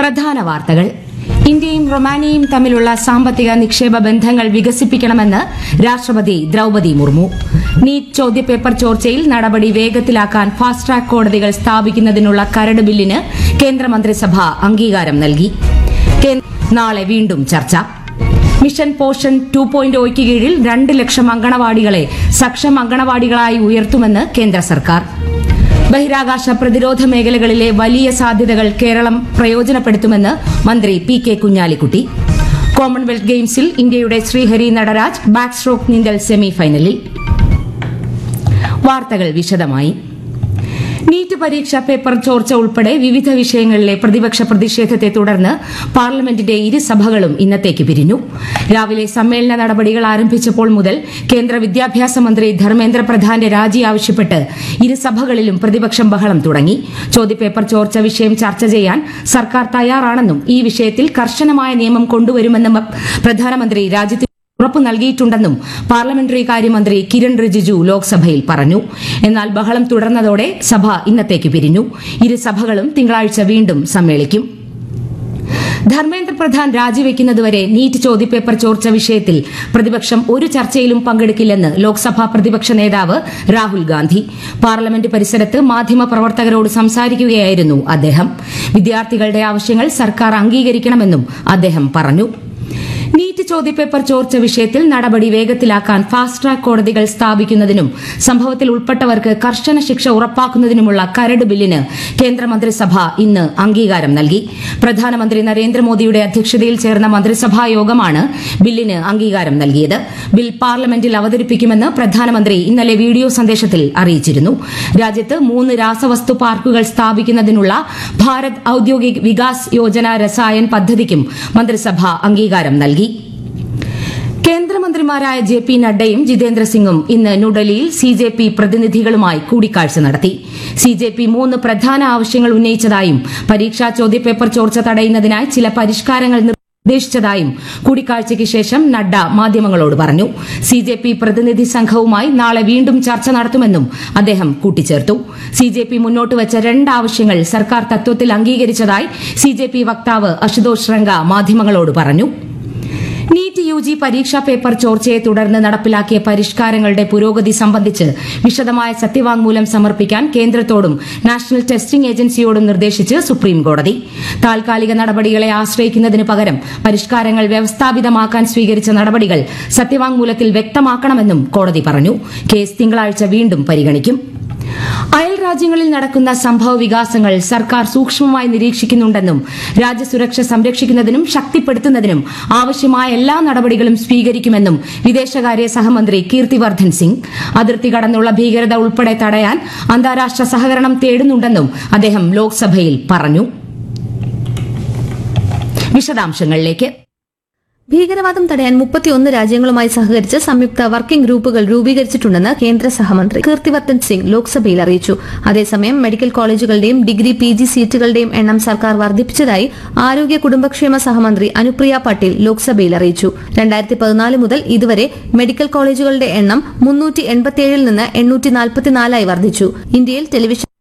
പ്രധാന വാർത്തകൾ ഇന്ത്യയും റൊമാനിയയും തമ്മിലുള്ള സാമ്പത്തിക നിക്ഷേപ ബന്ധങ്ങൾ വികസിപ്പിക്കണമെന്ന് രാഷ്ട്രപതി ദ്രൌപതി മുർമു നീറ്റ് ചോദ്യപേപ്പർ ചോർച്ചയിൽ നടപടി വേഗത്തിലാക്കാൻ ഫാസ്റ്റ് ട്രാക്ക് കോടതികൾ സ്ഥാപിക്കുന്നതിനുള്ള കരട് ബില്ലിന് കേന്ദ്രമന്ത്രിസഭ അംഗീകാരം നൽകി കേ- നാളെ വീണ്ടും ചർച്ച മിഷൻ പോഷൻ ടു പോയിന്റ് ഒയ്ക്ക് കീഴിൽ രണ്ട് ലക്ഷം അങ്കണവാടികളെ സക്ഷം അങ്കണവാടികളായി ഉയർത്തുമെന്ന് കേന്ദ്ര സർക്കാർ ബഹിരാകാശ പ്രതിരോധ മേഖലകളിലെ വലിയ സാധ്യതകൾ കേരളം പ്രയോജനപ്പെടുത്തുമെന്ന് മന്ത്രി പി കെ കുഞ്ഞാലിക്കുട്ടി കോമൺവെൽത്ത് ഗെയിംസിൽ ഇന്ത്യയുടെ ശ്രീഹരി നടരാജ് ബാക്ക് സ്ട്രോക്ക് നീന്തൽ സെമിഫൈനലിൽ വാർത്തകൾ വിശദമായി നീറ്റ് പരീക്ഷാ പേപ്പർ ചോർച്ച ഉൾപ്പെടെ വിവിധ വിഷയങ്ങളിലെ പ്രതിപക്ഷ പ്രതിഷേധത്തെ തുടർന്ന് പാർലമെന്റിന്റെ ഇരുസഭകളും ഇന്നത്തേക്ക് പിരിഞ്ഞു രാവിലെ സമ്മേളന നടപടികൾ ആരംഭിച്ചപ്പോൾ മുതൽ കേന്ദ്ര വിദ്യാഭ്യാസ മന്ത്രി ധർമ്മേന്ദ്ര പ്രധാന്റെ രാജി ആവശ്യപ്പെട്ട് ഇരുസഭകളിലും പ്രതിപക്ഷം ബഹളം തുടങ്ങി ചോദ്യപേപ്പർ ചോർച്ച വിഷയം ചർച്ച ചെയ്യാൻ സർക്കാർ തയ്യാറാണെന്നും ഈ വിഷയത്തിൽ കർശനമായ നിയമം കൊണ്ടുവരുമെന്നും പ്രധാനമന്ത്രി രാജ്യത്തിന് ഉറപ്പ് നൽകിയിട്ടുണ്ടെന്നും പാർലമെന്ററി കാര്യമന്ത്രി കിരൺ റിജിജു ലോക്സഭയിൽ പറഞ്ഞു എന്നാൽ ബഹളം തുടർന്നതോടെ സഭ ഇന്നത്തേക്ക് പിരിഞ്ഞു ഇരു സഭകളും തിങ്കളാഴ്ച വീണ്ടും സമ്മേളിക്കും ധർമ്മേന്ദ്ര പ്രധാൻ രാജിവെക്കുന്നതുവരെ നീറ്റ് ചോദ്യപേപ്പർ ചോർച്ച വിഷയത്തിൽ പ്രതിപക്ഷം ഒരു ചർച്ചയിലും പങ്കെടുക്കില്ലെന്ന് ലോക്സഭാ പ്രതിപക്ഷ നേതാവ് രാഹുൽ ഗാന്ധി പാർലമെന്റ് പരിസരത്ത് മാധ്യമപ്രവർത്തകരോട് സംസാരിക്കുകയായിരുന്നു അദ്ദേഹം വിദ്യാർത്ഥികളുടെ ആവശ്യങ്ങൾ സർക്കാർ അംഗീകരിക്കണമെന്നും അദ്ദേഹം പറഞ്ഞു നീറ്റ് ചോദ്യപേപ്പർ ചോർച്ച വിഷയത്തിൽ നടപടി വേഗത്തിലാക്കാൻ ഫാസ്റ്റ് ട്രാക്ക് കോടതികൾ സ്ഥാപിക്കുന്നതിനും സംഭവത്തിൽ ഉൾപ്പെട്ടവർക്ക് കർശന ശിക്ഷ ഉറപ്പാക്കുന്നതിനുമുള്ള കരട് ബില്ലിന് കേന്ദ്രമന്ത്രിസഭ ഇന്ന് അംഗീകാരം നൽകി പ്രധാനമന്ത്രി നരേന്ദ്രമോദിയുടെ അധ്യക്ഷതയിൽ ചേർന്ന മന്ത്രിസഭാ യോഗമാണ് ബില്ലിന് അംഗീകാരം നൽകിയത് ബിൽ പാർലമെന്റിൽ അവതരിപ്പിക്കുമെന്ന് പ്രധാനമന്ത്രി ഇന്നലെ വീഡിയോ സന്ദേശത്തിൽ അറിയിച്ചിരുന്നു രാജ്യത്ത് മൂന്ന് രാസവസ്തു പാർക്കുകൾ സ്ഥാപിക്കുന്നതിനുള്ള ഭാരത് ഔദ്യോഗിക് വികാസ് യോജന രസായൻ പദ്ധതിക്കും മന്ത്രിസഭ അംഗീകാരം നൽകി കേന്ദ്രമന്ത്രിമാരായ ജെ പി നഡ്ഡയും ജിതേന്ദ്ര സിംഗും ഇന്ന് ന്യൂഡൽഹിയിൽ സി ജെ പി പ്രതിനിധികളുമായി കൂടിക്കാഴ്ച നടത്തി സി ജെ പി മൂന്ന് പ്രധാന ആവശ്യങ്ങൾ ഉന്നയിച്ചതായും പരീക്ഷാ ചോദ്യപേപ്പർ ചോർച്ച തടയുന്നതിനായി ചില പരിഷ്കാരങ്ങൾ നിർദ്ദേശിച്ചതായും കൂടിക്കാഴ്ചയ്ക്ക് ശേഷം നഡ്ഡ മാധ്യമങ്ങളോട് പറഞ്ഞു സി ജെ പി പ്രതിനിധി സംഘവുമായി നാളെ വീണ്ടും ചർച്ച നടത്തുമെന്നും അദ്ദേഹം കൂട്ടിച്ചേർത്തു സി ജെ പി മുന്നോട്ട് വെച്ച രണ്ട് ആവശ്യങ്ങൾ സർക്കാർ തത്വത്തിൽ അംഗീകരിച്ചതായി സി ജെ പി വക്താവ് അശുതോഷ് ശൃംഗ മാധ്യമങ്ങളോട് പറഞ്ഞു നീറ്റ് യു ജി പരീക്ഷാ പേപ്പർ ചോർച്ചയെ തുടർന്ന് നടപ്പിലാക്കിയ പരിഷ്കാരങ്ങളുടെ പുരോഗതി സംബന്ധിച്ച് വിശദമായ സത്യവാങ്മൂലം സമർപ്പിക്കാൻ കേന്ദ്രത്തോടും നാഷണൽ ടെസ്റ്റിംഗ് ഏജൻസിയോടും നിർദ്ദേശിച്ച് സുപ്രീംകോടതി താൽക്കാലിക നടപടികളെ ആശ്രയിക്കുന്നതിന് പകരം പരിഷ്കാരങ്ങൾ വ്യവസ്ഥാപിതമാക്കാൻ സ്വീകരിച്ച നടപടികൾ സത്യവാങ്മൂലത്തിൽ വ്യക്തമാക്കണമെന്നും കോടതി പറഞ്ഞു കേസ് തിങ്കളാഴ്ച വീണ്ടും പരിഗണിക്കും അയൽ രാജ്യങ്ങളിൽ നടക്കുന്ന സംഭവ വികാസങ്ങൾ സർക്കാർ സൂക്ഷ്മമായി നിരീക്ഷിക്കുന്നുണ്ടെന്നും രാജ്യസുരക്ഷ സംരക്ഷിക്കുന്നതിനും ശക്തിപ്പെടുത്തുന്നതിനും ആവശ്യമായ എല്ലാ നടപടികളും സ്വീകരിക്കുമെന്നും വിദേശകാര്യ സഹമന്ത്രി കീർത്തിവർദ്ധൻ സിംഗ് അതിർത്തി കടന്നുള്ള ഭീകരത ഉൾപ്പെടെ തടയാൻ അന്താരാഷ്ട്ര സഹകരണം തേടുന്നുണ്ടെന്നും അദ്ദേഹം ലോക്സഭയിൽ പറഞ്ഞു വിശദാംശങ്ങളിലേക്ക് ഭീകരവാദം തടയാൻ മുപ്പത്തിയൊന്ന് രാജ്യങ്ങളുമായി സഹകരിച്ച് സംയുക്ത വർക്കിംഗ് ഗ്രൂപ്പുകൾ രൂപീകരിച്ചിട്ടുണ്ടെന്ന് കേന്ദ്ര സഹമന്ത്രി കീർത്തിവർദ്ധൻ സിംഗ് ലോക്സഭയിൽ അറിയിച്ചു അതേസമയം മെഡിക്കൽ കോളേജുകളുടെയും ഡിഗ്രി പി ജി സീറ്റുകളുടെയും എണ്ണം സർക്കാർ വർദ്ധിപ്പിച്ചതായി ആരോഗ്യ കുടുംബക്ഷേമ സഹമന്ത്രി അനുപ്രിയ പട്ടേൽ ലോക്സഭയിൽ അറിയിച്ചു രണ്ടായിരത്തി പതിനാല് മുതൽ ഇതുവരെ മെഡിക്കൽ കോളേജുകളുടെ എണ്ണം മുന്നൂറ്റി എൺപത്തിയേഴിൽ നിന്ന് എണ്ണൂറ്റി നാൽപ്പത്തിനാലായി വർദ്ധിച്ചു ഇന്ത്യയിൽ ടെലിവിഷൻ